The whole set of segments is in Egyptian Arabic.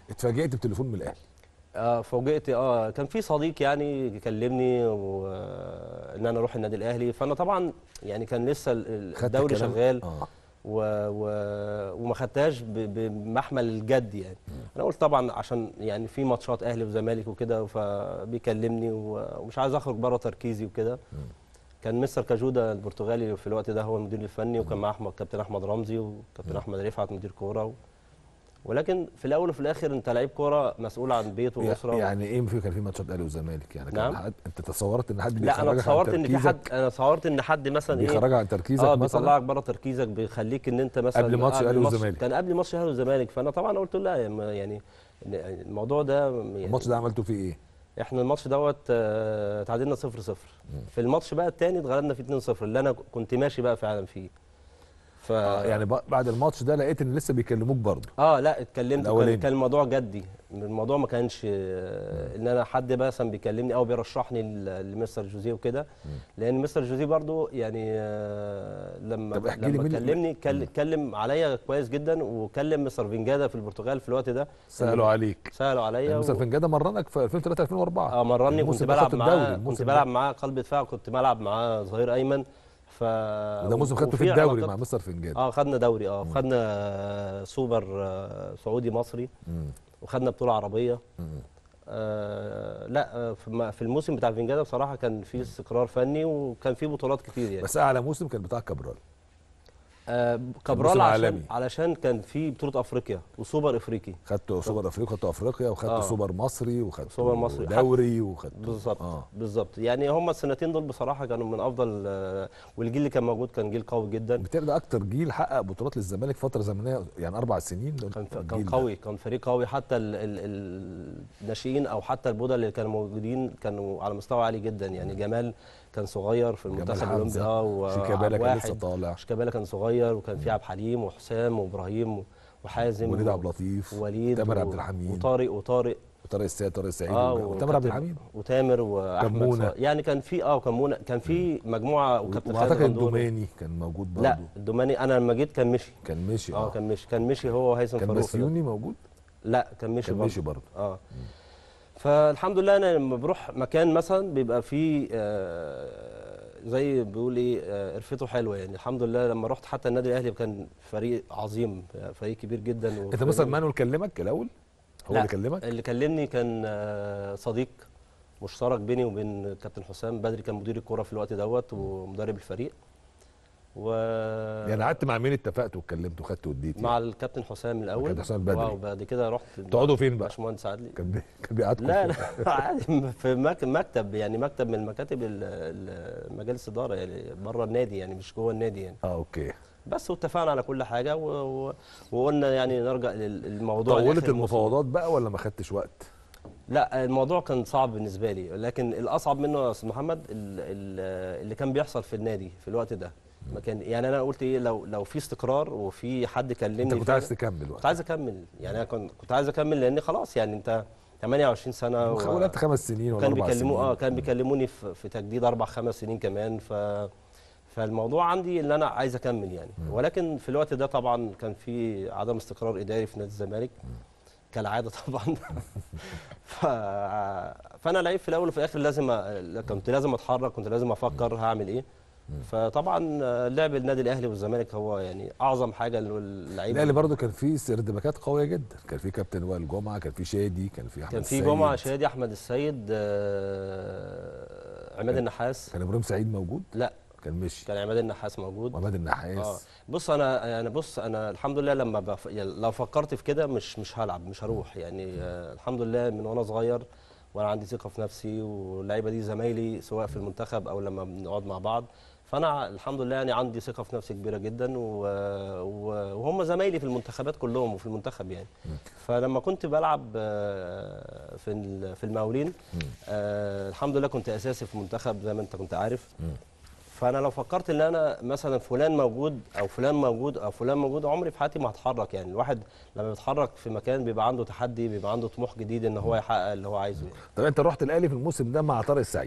اتفاجئت بتليفون من الاهلي اه فوجئت اه كان في صديق يعني كلمني وان انا اروح النادي الاهلي فانا طبعا يعني كان لسه ال- خدت الدوري الكلام؟ شغال اه و... و... وما خدتهاش ب... بمحمل الجد يعني انا قلت طبعا عشان يعني في ماتشات اهلي وزمالك وكده فبيكلمني و... ومش عايز اخرج بره تركيزي وكده كان مستر كاجودا البرتغالي في الوقت ده هو المدير الفني وكان معاه احمد كابتن احمد رمزي وكابتن احمد رفعت مدير كوره و... ولكن في الاول وفي الاخر انت لعيب كوره مسؤول عن بيت واسره و... يعني ايه في كان في ماتشات اهلي وزمالك يعني كان نعم. حد انت تصورت ان حد لا انا بيخرجك عن تصورت ان في حد تركيزك؟ انا تصورت ان حد مثلا ايه بيخرجك عن تركيزك اه مثلا بيطلعك بره تركيزك بيخليك ان انت مثلا قبل ماتش قبل الأهلي ماتش- والزمالك. كان قبل ماتش الاهلي والزمالك فانا طبعا قلت له لا يا ما- يعني الموضوع ده يعني الماتش ده عملته فيه ايه؟ احنا الماتش دوت آه، تعادلنا 0 0 في الماتش بقى الثاني اتغلبنا فيه 2 0 اللي انا كنت ماشي بقى فعلا فيه ف آه يعني ب- بعد الماتش ده لقيت ان لسه بيكلموك برضه اه لا اتكلمت الأولاني. وكان كان الموضوع جدي الموضوع ما كانش آه، ان انا حد مثلا بيكلمني او بيرشحني ل- لمستر جوزيه وكده لان مستر جوزيه برضو يعني آه، لما طب احكي لي لما مين- كلمني كل- اتكلم عليا كويس جدا وكلم مستر فينجادا في البرتغال في الوقت ده سالوا عليك سالوا عليا يعني و- مستر فنجاده مرنك في 2003 2004 اه مرني كنت الموسم ده بلعب خدت معاه الدوري، كنت الموسم ده. بلعب معاه قلب دفاع كنت بلعب معاه ظهير ايمن ف ده موسم خدته في وفي الدوري علاقات- مع مستر فنجاده اه خدنا دوري اه خدنا آه، سوبر آه، سعودي مصري مم. وخدنا بطوله عربيه مم. آه لا آه، في الم- في الموسم بتاع فينجادا بصراحه كان في استقرار فني وكان في بطولات كتير يعني بس اعلى موسم كان بتاع كابرال آه موسم كابرال عشان عالمي. علشان كان في بطوله افريقيا وسوبر افريقي خدت سوبر افريقيا خدت افريقيا وخدت آه. سوبر مصري وخدت سوبر مصري. دوري وخدت بالظبط اه بالظبط يعني هم السنتين دول بصراحه كانوا من افضل آه، والجيل اللي كان موجود كان جيل قوي جدا بالتالي ده اكتر جيل حقق بطولات للزمالك فتره زمنيه يعني اربع سنين ده كان كان الجيل ده. قوي كان فريق قوي حتى ال- ال- ال- الناشئين او حتى البودة اللي كانوا موجودين كانوا على مستوى عالي جدا يعني جمال كان صغير في جمال المنتخب الاولمبي حمزة، اه و- شيكابالا كان واحد. لسه طالع شيكابالا كان صغير وكان في عبد الحليم وحسام وابراهيم وحازم وليد و- عبد اللطيف ووليد تامر و- عبد الحميد وطارق وطارق وطارق السيد طارق السعيد اه وج- وتامر عبد وكابتن- الحميد وتامر واحمد كمونة. صلاح. يعني كان في اه كمونه كان في مجموعه وكابتن خالد واعتقد غندور الدوماني كان موجود برضه لا الدوماني انا لما جيت كان مشي كان مشي اه كان مشي كان مشي هو وهيثم كان فاروق في ده. بسيوني موجود لا كان مشي كان برضه. مشي برضه اه فالحمد لله انا لما بروح مكان مثلا بيبقى فيه آه زي بيقول ايه آه، قرفته حلوه يعني الحمد لله لما رحت حتى النادي الاهلي كان فريق عظيم فريق كبير جدا انت وفريق- مستر مانويل كلمك الاول هو لا، اللي كلمك اللي كلمني كان آه، صديق مشترك بيني وبين كابتن حسام بدري كان مدير الكوره في الوقت دوت ومدرب الفريق و يعني قعدت مع مين اتفقت واتكلمت وخدت وديت مع الكابتن حسام الاول كابتن حسام بدري. وبعد كده رحت تقعدوا فين بقى؟ باشمهندس عدلي كان بي... كان بيقعدكم لا فين؟ لا عادي في مك- مكتب يعني مكتب من المكاتب ال- ال- مجالس اداره يعني بره النادي يعني مش جوه النادي يعني اه اوكي بس واتفقنا على كل حاجه و... و... وقلنا يعني نرجع لل- للموضوع طولت لآخر الموسم. المفاوضات بقى ولا ما خدتش وقت؟ لا الموضوع كان صعب بالنسبه لي لكن الاصعب منه يا استاذ محمد ال- ال- اللي كان بيحصل في النادي في الوقت ده ما كان يعني انا قلت ايه لو لو في استقرار وفي حد كلمني انت كنت فعلا- عايز تكمل كنت وقت عايز اكمل يعني انا كنت كنت عايز اكمل لان خلاص يعني انت 28 سنه و... ولعبت خمس سنين ولا كان اربع سنين بيكلموا اه كان بيكلموني في, في تجديد اربع خمس سنين كمان ف فالموضوع عندي ان انا عايز اكمل يعني ولكن في الوقت ده طبعا كان في عدم استقرار اداري في نادي الزمالك كالعاده طبعا ف... فانا لعيب في الاول وفي الاخر لازم أ... كنت لازم اتحرك كنت لازم افكر هعمل ايه فطبعا لعب النادي الاهلي والزمالك هو يعني اعظم حاجه للعيب الاهلي برضه كان فيه سردباكات قويه جدا كان في كابتن وائل جمعه كان في شادي كان في احمد كان في السيد، جمعه شادي احمد السيد آه، عماد النحاس كان ابراهيم سعيد موجود لا كان مشي كان عماد النحاس موجود وعماد اه النحاس بص انا انا بص انا الحمد لله لما بف... يعني لو فكرت في كده مش مش هلعب مش هروح يعني آه الحمد لله من وانا صغير وانا عندي ثقه في نفسي واللعيبه دي زمايلي سواء في المنتخب او لما بنقعد مع بعض فانا الحمد لله يعني عندي ثقه في نفسي كبيره جدا و... و... وهم زمايلي في المنتخبات كلهم وفي المنتخب يعني فلما كنت بلعب آه، في ال- في المقاولين آه الحمد لله كنت اساسي في المنتخب زي ما انت كنت عارف فانا لو فكرت ان انا مثلا فلان موجود او فلان موجود او فلان موجود عمري في حياتي ما هتحرك يعني الواحد لما بيتحرك في مكان بيبقى عنده تحدي بيبقى عنده طموح جديد ان هو يحقق اللي هو عايزه يعني. طب انت رحت الاهلي في الموسم ده مع طارق السعيد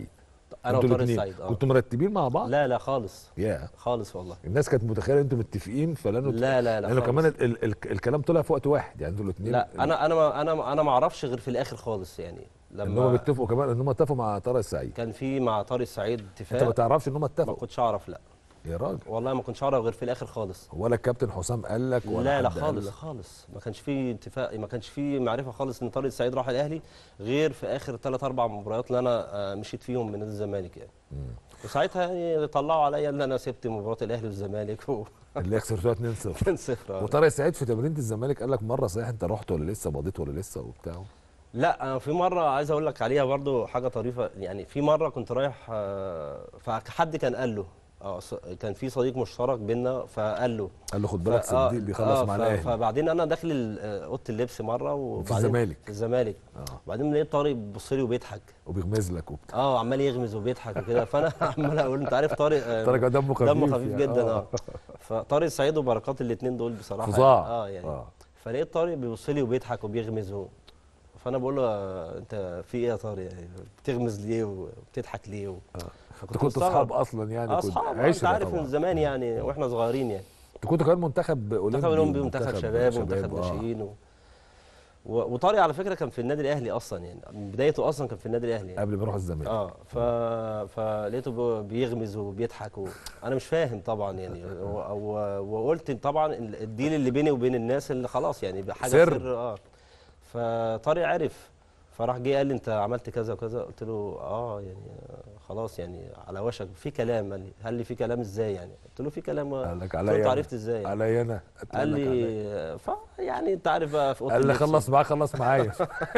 انا انتوا وطارق الاتنين السعيد اه كنتوا مرتبين مع بعض لا لا خالص يا خالص والله الناس كانت متخيله انتوا متفقين فلانه لا لا لا لانه خالص. كمان ال ال ال الكلام طلع في وقت واحد يعني انتوا الاثنين لا انا انا ما انا ما- انا ما اعرفش غير في الاخر خالص يعني ان هم لما بيتفقوا كمان ان هم اتفقوا مع طارق السعيد كان في مع طارق السعيد انت ما اتفاق تعرفش ان هم ما اتفقوا كنتش اعرف لا يا راجل والله ما كنتش اعرف غير في الاخر خالص ولا الكابتن حسام قال لك ولا لا لا حد قال خالص لك؟ خالص ما كانش في اتفاق ما كانش في معرفه خالص ان طارق السعيد راح الاهلي غير في اخر ثلاث اربع مباريات اللي انا آه، مشيت فيهم من نادي الزمالك يعني وساعتها يعني طلعوا عليا ان انا سبت مباراه الاهلي والزمالك و اللي خسرتوها 2-0 2 0 وطارق السعيد في تمرينه الزمالك قال لك مره صحيح انت رحت ولا لسه مضيت ولا لسه وبتاع لا أنا في مره عايز اقول لك عليها برضو حاجه طريفه يعني في مره كنت رايح آه، فحد كان قال له اه ص- كان في صديق مشترك بينا فقال له قال له خد بالك ف- آه، صديق بيخلص آه، مع ف- الاهلي فبعدين انا داخل ال- آه، اوضه اللبس مره وبعدين الزمالك. في الزمالك اه وبعدين لقيت طارق بيبص لي وبيضحك وبيغمز لك وبتاع اه عمال يغمز وبيضحك وكده فانا عمال اقول انت عارف طارق آه، طارق دمه خفيف دمه خفيف يعني. جدا اه فطارق السعيد وبركات الاثنين دول بصراحه فظاع يعني اه يعني آه. فلقيت طارق بيبص لي وبيضحك وبيغمز و... فانا بقول له آه، انت في ايه يا طارق يعني بتغمز ليه وبتضحك ليه و... انت كنت اصحاب اصلا يعني كنت اصحاب آه، انت عشرة عارف طبعاً. من زمان يعني واحنا صغيرين يعني انت كنت كمان منتخب اولمبي منتخب اولمبي ومنتخب شباب ومنتخب آه. ناشئين و... و... وطارق على فكره كان في النادي الاهلي اصلا يعني من بدايته اصلا كان في النادي الاهلي يعني. قبل ما يروح الزمالك اه ف... فلقيته ب- بيغمز وبيضحك و... انا مش فاهم طبعا يعني و... و... وقلت طبعا ال- الديل اللي بيني وبين الناس اللي خلاص يعني حاجه سر. سر, اه فطارق عرف فراح جه قال لي انت عملت كذا وكذا قلت له اه يعني آه، خلاص يعني على وشك في كلام قال لي قال لي في كلام ازاي يعني قلت له في كلام قال لك قلت عليا له انت أنا. عرفت ازاي يعني؟ عليا انا قال لك عليا. لي ف يعني انت عارف بقى في اوضه قال لي اللبس خلص معاه خلص معايا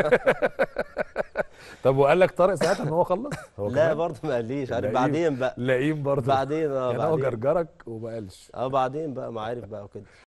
طب وقال لك طارق ساعتها ان هو خلص هو لا كمان؟ برضه ما قاليش عارف لئيم. بعدين بقى لئيم برضه بعدين اه يعني هو بعدين جرجرك وما قالش اه بعدين بقى ما عارف بقى وكده